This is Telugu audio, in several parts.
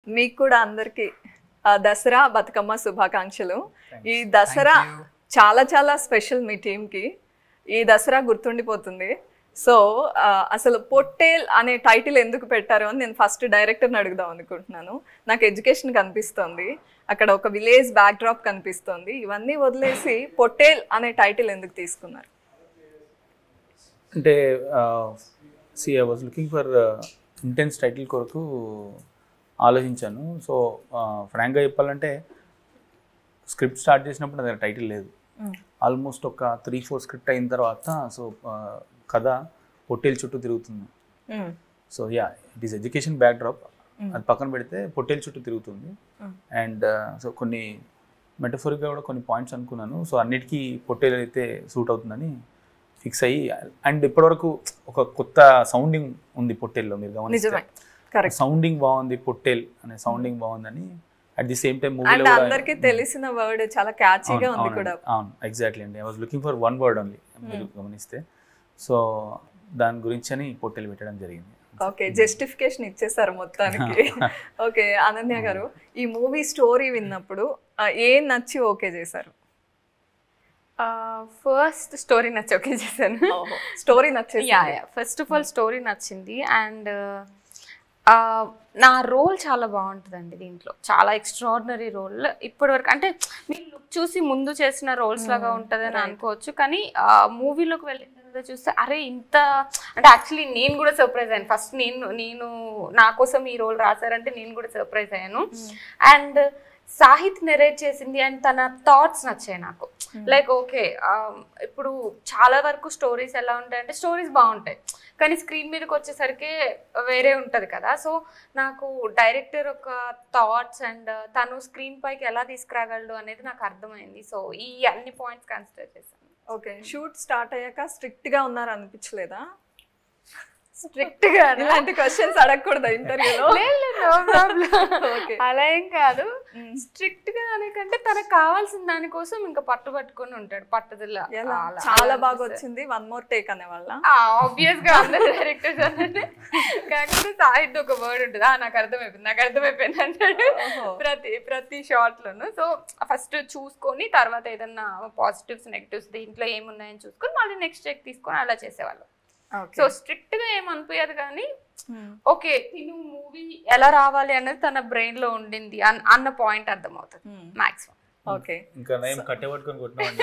మీకు కూడా అందరికి ఆ, దసరా బతుకమ్మ శుభాకాంక్షలు ఈ దసరా చాలా చాలా స్పెషల్ మీ టీంకి ఈ దసరా గుర్తుండిపోతుంది సో ఆ, అసలు పొట్టేల్ అనే టైటిల్ ఎందుకు పెట్టారు అని నేను ఫస్ట్ డైరెక్టర్ని అడుగుదాం అనుకుంటున్నాను నాకు ఎడ్యుకేషన్ కనిపిస్తోంది అక్కడ ఒక విలేజ్ బ్యాక్డ్రాప్ కనిపిస్తోంది ఇవన్నీ వదిలేసి పొట్టేల్ అనే టైటిల్ ఎందుకు తీసుకున్నారు అంటే see I was looking for intense title కొరకు ఆలోచించాను సో ఫ్రాంక్గా చెప్పాలంటే స్క్రిప్ట్ స్టార్ట్ చేసినప్పుడు నా దగ్గర టైటిల్ లేదు ఆల్మోస్ట్ ఒక త్రీ ఫోర్ స్క్రిప్ట్ అయిన తర్వాత సో కథ పొట్టేల్ చుట్టూ తిరుగుతుంది hmm. So ya it is education backdrop అది పక్కన పెడితే పొట్టేల్ చుట్టూ తిరుగుతుంది అండ్ సో కొన్ని మెటఫోరిక్గా కూడా కొన్ని పాయింట్స్ అనుకున్నాను సో అన్నిటికీ పొట్టేల్ అయితే సూట్ అవుతుందని ఫిక్స్ అయ్యి అండ్ ఇప్పటివరకు ఒక కొత్త సౌండింగ్ ఉంది పొట్టేల్లో మీరు గమనిస్తే నిజమే కరెక్ట్ సౌండింగ్ బాగుంది పొట్టేల్ అనే సౌండింగ్ బాగుందని అట్ ది సేమ్ టైం మూవీలో అండ్ కూడా అందరికి తెలిసిన వర్డ్ చాలా క్యాచీగా అవును, ఉంది అవునండి. కూడా అవును ఎగ్జాక్ట్లీ అండి I was looking for one word only మీరు గమనిస్తే సో దాని గురించి అని పొట్టేలు పెట్టడం జరిగింది ఓకే జస్టిఫికేషన్ ఇచ్చేసారు మొత్తానికి ఓకే అనన్య గారు ఈ మూవీ స్టోరీ విన్నప్పుడు ఆ, ఏం నచ్చి ఓకే చేశారు ఫస్ట్ స్టోరీ నచ్చి ఓకే చేశాను స్టోరీ నచ్చేసి ya ya first of all story నచ్చింది అండ్ నా రోల్ చాలా బాగుంటుందండి దీంట్లో చాలా ఎక్స్ట్రాడినరీ రోల్ ఇప్పటి వరకు అంటే మీరు లుక్ చూసి ముందు చేసిన రోల్స్ లాగా ఉంటుందని అనుకోవచ్చు కానీ మూవీలోకి వెళ్ళిన తర్వాత చూస్తే అరే ఇంత అంటే యాక్చువల్లీ నేను కూడా సర్ప్రైజ్ అయ్యాను ఫస్ట్ నేను నేను నా కోసం ఈ రోల్ రాశారంటే నేను కూడా సర్ప్రైజ్ అయ్యాను అండ్ సాహిత్ నెరేట్ చేసింది అండ్ తన థాట్స్ నచ్చాయి నాకు లైక్ ఓకే ఇప్పుడు చాలా వరకు స్టోరీస్ ఎలా ఉంటాయంటే స్టోరీస్ బాగుంటాయి కానీ స్క్రీన్ మీదకి వచ్చేసరికి వేరే ఉంటుంది కదా సో నాకు డైరెక్టర్ ఒక థాట్స్ అండ్ తను స్క్రీన్ పైకి ఎలా తీసుకురాగలడు అనేది నాకు అర్థమైంది సో ఈ అన్ని పాయింట్స్ కన్సిడర్ చేశాను ఓకే షూట్ స్టార్ట్ అయ్యాక స్ట్రిక్ట్ గా ఉన్నారు అనిపించలేదా స్ట్రిక్ట్ గా ఇలాంటి క్వశ్చన్స్ అడగకూడదా ఇంటర్వ్యూలో Okay. అలా ఏం కాదు స్ట్రిక్ట్ గా అనేకంటే తనకు కావాల్సిన దానికోసం ఇంకా పట్టు పట్టుకొని ఉంటాడు పట్టుదల ఎలా అలా- చాలా అలా బాగా అనిపిస్తది. వచ్చింది వన్ మోర్ టేక్ అనే వాళ్ళ ఆబ్వియస్ గా అందరు డైరెక్టర్స్ అంటే కాకపోతే సాహిత్ ఒక వర్డ్ ఉంటుంది ఆ నాకు అర్థమైపోయింది నాకు అర్థమైపోయింది అంటాడు ప్రతి ప్రతి షార్ట్ లోను సో ఫస్ట్ చూసుకొని తర్వాత ఏదన్నా పాజిటివ్స్ నెగిటివ్స్ దీంట్లో ఏమున్నాయని చూసుకొని మళ్ళీ నెక్స్ట్ చెక్ తీసుకొని అలా చేసేవాళ్ళం సో స్ట్రిక్ట్ గా ఏం అనిపించదు కానీ ఓకే తిను మూవీ ఎలా రావాలి అనేది తన బ్రెయిన్ లో ఉండింది అన్- అన్న పాయింట్ అర్థమవుతుంది మాక్సిమం ఓకే ఇంకా నేను కట్టెపట్టుకొని కొట్టినామని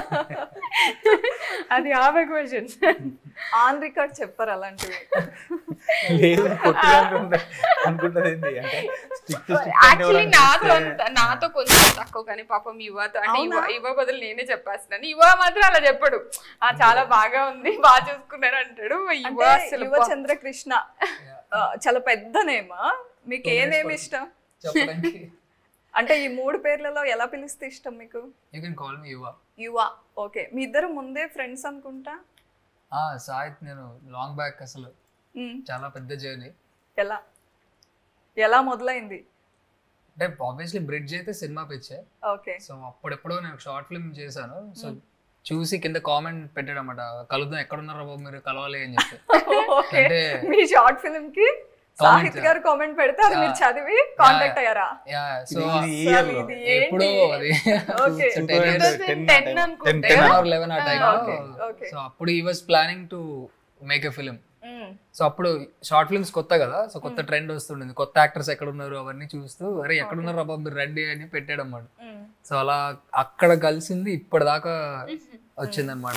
అది ఆమె క్వశ్చన్ ఆన్ రికార్డ్ చెప్పారు అలాంటివి లేదు కొట్టినట్టు అనుకుంటది ఏంటి అంటే స్టిక్ యాక్చువల్లీ నాతో అంత- నాతో కొంచెం తక్కువ కానీ పాపం యువతో అంటే యువ యువ బదులు నేనే చెప్పేస్తున్నాను యువ మాత్రం అలా చెప్పడు ఆ చాలా బాగా ఉంది బాగా చూసుకున్నారు అంటాడు యువ అంటే అసలు యువ చంద్రకృష్ణ ఆ, చాలా పెద్ద నేమ్ మీకు ఏ నేమ్ ఇష్టం చెప్పడానికి అంటే ఈ మూడు పేర్లలో ఎలా పిలిస్తే ఇష్టం మీకు యూ కెన్ కాల్ మీ యువ యువ ఓకే మీ ఇద్దరు ముందే ఫ్రెండ్స్ అనుకుంటా ఆ సాహిత్ నేను లాంగ్ బ్యాక్ అసలు మ్మ్. చాలా పెద్ద జర్నీ ఎలా ఎలా మొదలైంది అంటే ఆబ్వియస్లీ బ్రిడ్జ్ అయితే సినిమా పిచ్చే ఓకే సో అప్పుడెప్పుడో నేను షార్ట్ ఫిల్మ్ చేశాను సో చూసి కింద కామెంట్ పెట్టాడు అనమాట కలుద్దాం ఎక్కడున్నారో బాబు మీరు కలవాలి అని చెప్పి ఓకే అంటే మీ షార్ట్ ఫిల్మ్ కి సాహిత్ గారు కామెంట్ పెడితే అది మీరు చదివి కాంటాక్ట్ అయ్యారా యా సో అసలు ఇది ఎప్పుడో ఏంటి? అది ఓకే టెన్ అనుకుంటే టెన్ ఆర్ లెవెన్ ఆ టైం okay, okay. సో అప్పుడు ఈ was planning to make a film hmm. So అప్పుడు షార్ట్ ఫిల్మ్స్ కొత్త కదా సో కొత్త ట్రెండ్ వస్తుండేది కొత్త యాక్టర్స్ ఎక్కడ ఉన్నారు అవన్నీ చూస్తూ అరే ఎక్కడ ఉన్నారు అబ్బా మీరు రండి అని పెట్టాడు అన్నమాట మ్మ్. సో అలా అక్కడ కలిసింది ఇప్పటిదాకా వచ్చిందన్నమాట